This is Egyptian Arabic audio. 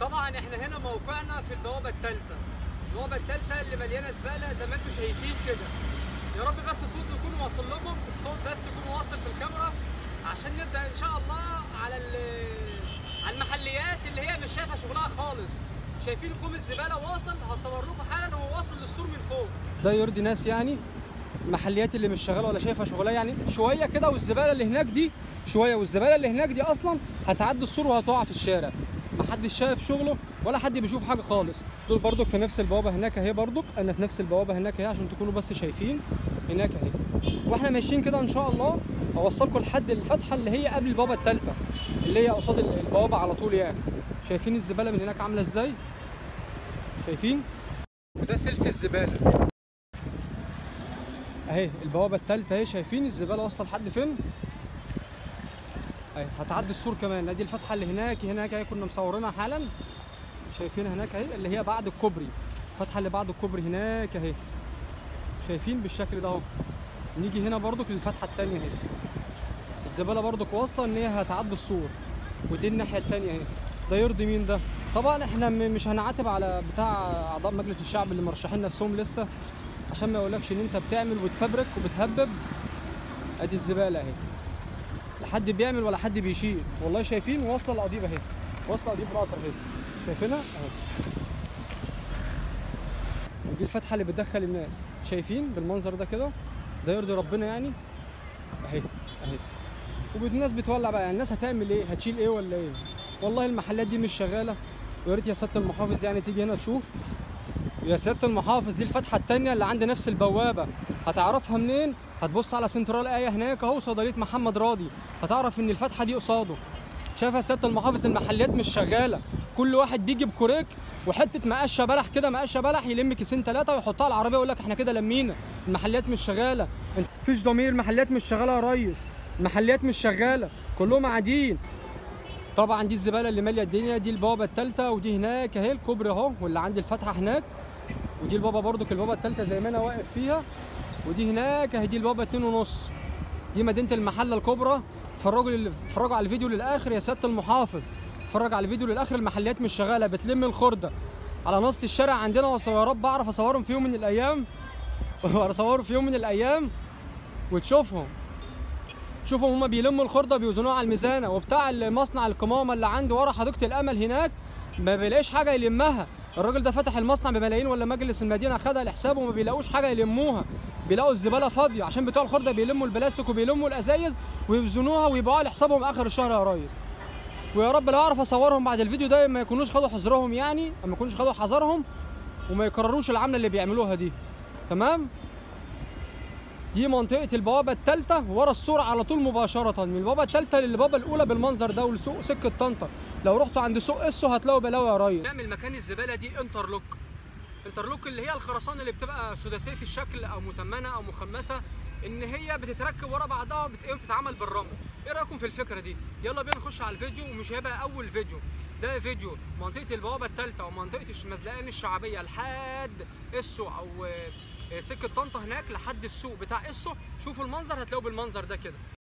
طبعا احنا هنا موقعنا في البوابه الثالثه البوابه الثالثه اللي مليانه زباله زي ما انتم شايفين كده يا رب بس صوته يكون واصل لكم الصوت بس يكون واصل في الكاميرا عشان نبدا ان شاء الله على ال- على المحليات اللي هي مش شايفه شغلها خالص شايفين كوم الزباله واصل هصور لكم حالا وهو واصل للسور من فوق ده يرضي ناس يعني المحليات اللي مش شغاله ولا شايفه شغلها يعني شويه كده والزباله اللي هناك دي شويه والزباله اللي هناك دي اصلا هتعدي السور وهتقع في الشارع محدش شايف شغله ولا حد بيشوف حاجه خالص دول برضك في نفس البوابه هناك اهي برضك انا في نفس البوابه هناك اهي عشان تكونوا بس شايفين هناك اهي واحنا ماشيين كده ان شاء الله اوصلكم لحد الفتحه اللي هي قبل البوابه الثالثه اللي هي قصاد البوابه على طول يعني شايفين الزباله من هناك عامله ازاي شايفين وده سلف الزباله اهي البوابه الثالثه اهي شايفين الزباله واصله لحد فين اهي هتعدي السور كمان ادي الفتحه اللي هناك هناك اهي كنا مصورينها حالا شايفينها هناك اهي اللي هي بعد الكوبري الفتحه اللي بعد الكوبري هناك اهي شايفين بالشكل ده اهو نيجي هنا برضك للفتحه الثانيه اهي الزباله برضك واصله ان هي هتعدي السور ودي الناحيه الثانيه اهي ده يرضي مين ده طبعا احنا م- مش هنعاتب على بتاع اعضاء مجلس الشعب اللي مرشحين نفسهم لسه عشان ما يقولكش ان انت بتعمل وتفبرك وبتهبب ادي الزباله اهي لا حد بيعمل ولا حد بيشيل والله شايفين واصله القضيب اهي واصله قضيب القطر اهي شايفينها اهي ودي الفتحه اللي بتدخل الناس شايفين بالمنظر ده كده ده يرضي ربنا يعني اهي اهي والناس بتولع بقى يعني الناس هتعمل ايه هتشيل ايه ولا ايه والله المحلات دي مش شغاله ويا ريت يا سياده المحافظ يعني تيجي هنا تشوف يا سياده المحافظ دي الفتحه الثانيه اللي عند نفس البوابه هتعرفها منين هتبص على سنترال ايه هناك اهو صيدليه محمد راضي هتعرف ان الفتحه دي قصاده شايف يا سياده المحافظ المحلات مش شغاله كل واحد بيجي بكوريك وحته مقشه بلح كده مقشه بلح يلم كيسين ثلاثه ويحطها على العربيه ويقول لك احنا كده لمينا المحلات مش شغاله مفيش ضمير المحلات مش شغاله يا ريس المحلات مش شغاله كلهم قاعدين طبعا دي الزباله اللي ماليه الدنيا دي البوابه الثالثه ودي هناك اهي الكوبري اهو واللي عند الفتحه هناك ودي البابا برضك البابا الثالثه زي ما انا واقف فيها ودي هناك اهي دي البابا اتنين ونص دي مدينه المحله الكبرى اتفرجوا لل- اتفرجوا على الفيديو للاخر يا سياده المحافظ اتفرج على الفيديو للاخر المحلات مش شغاله بتلم الخرده على نص الشارع عندنا وص- يا رب اعرف اصورهم في يوم من الايام واصورهم في يوم من الايام وتشوفهم شوفوا هما بيلموا الخرده بيوزنوها على الميزانه وبتاع المصنع القمامه اللي عنده ورا حديقه الامل هناك ما بيلاقيش حاجه يلمها الراجل ده فتح المصنع بملايين ولا مجلس المدينه خدها لحسابه وما بيلاقوش حاجه يلموها بيلاقوا الزباله فاضيه عشان بتوع الخرده بيلموا البلاستيك وبيلموا الازايز ويوزنوها ويبيعوها لحسابهم اخر الشهر يا ريس ويا رب لو اعرف اصورهم بعد الفيديو ده ما يكونوش خدوا حذرهم يعني ما يكونوش خدوا حذرهم وما يكرروش العمله اللي بيعملوها دي تمام دي منطقة البوابة الثالثة ورا السور على طول مباشرة من البوابة الثالثة للبوابة الأولى بالمنظر ده ولسوق سكة طنطا لو رحتوا عند سوق اسو هتلاقوا بلاوي يا ريس نعمل مكان الزبالة دي انترلوك انترلوك اللي هي الخرسانة اللي بتبقى سداسية الشكل أو متمنة أو مخمسة إن هي بتتركب ورا بعضها وبت- وبتتعمل بالرمل إيه رأيكم في الفكرة دي؟ يلا بينا نخش على الفيديو ومش هيبقى أول فيديو ده فيديو منطقة البوابة الثالثة ومنطقة المزلقان الشعبية لحد اسو أو آه، سكه طنطا هناك لحد السوق بتاع اسو شوفوا المنظر هتلاقوه بالمنظر ده كده